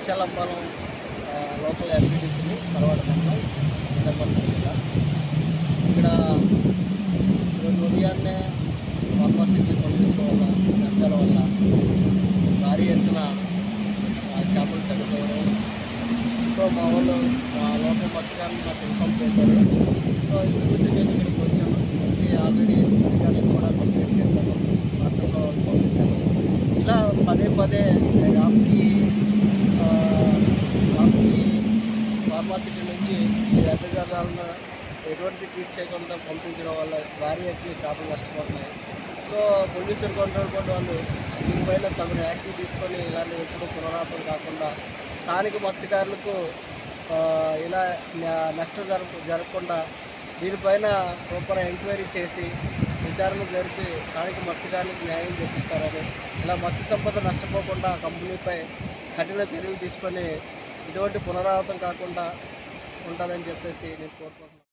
ఇచ్చాలంపాలెం ఆ, లోకల్ ఎంపీటీసీని తర్వాత మండలం డిసెంబర్ నెల ఇక్కడ ఈరోజు ఉదయాన్నే ఫార్మాసిటీ పోలీసుల వల్ల దండాల వల్ల భారీ ఎత్తున ఆ, చేపలు చనిపోవడం సో మా వాళ్ళు మా లోకల్ మత్స్యకారులు నాకు ఇన్ఫామ్ చేశారు సో ఇది చూసి నేను ఇక్కడికి వచ్చాను వచ్చి ఆల్రెడీ అధికారులకు కూడా కంప్లైంట్ చేశాను వాట్సాప్లో పంపించాను ఇలా పదే పదే రామ్కి ఆ, రామ్కి ఫార్మాసిటీ నుంచి ఈ వ్యర్థజాలను ఎటువంటి ట్రీట్ చేయకుండా పంపించడం వల్ల భారీ ఎత్తున చేపలు నష్టపోతున్నాయి సో పొల్యూషన్ కంట్రోల్ బోర్డు వాళ్ళు దీనిపైన తగిన యాక్షన్ తీసుకొని ఇలాంటి ఎప్పుడు పునరావృతం కాకుండా స్థానిక మత్స్యకారులకు ఆ, ఇలా న- నష్టం జరగ జరగకుండా దీనిపైన ప్రాపర్ ఎంక్వైరీ చేసి విచారణ జరిపి స్థానిక మత్స్యకారులకు న్యాయం చేపిస్తారని ఇలా మత్స్య సంపద నష్టపోకుండా కంపెనీపై కఠిన చర్యలు తీసుకొని ఇటువంటి పునరావృతం కాకుండా ఉంటుందని చెప్పేసి నేను కోరుకుంటున్నాను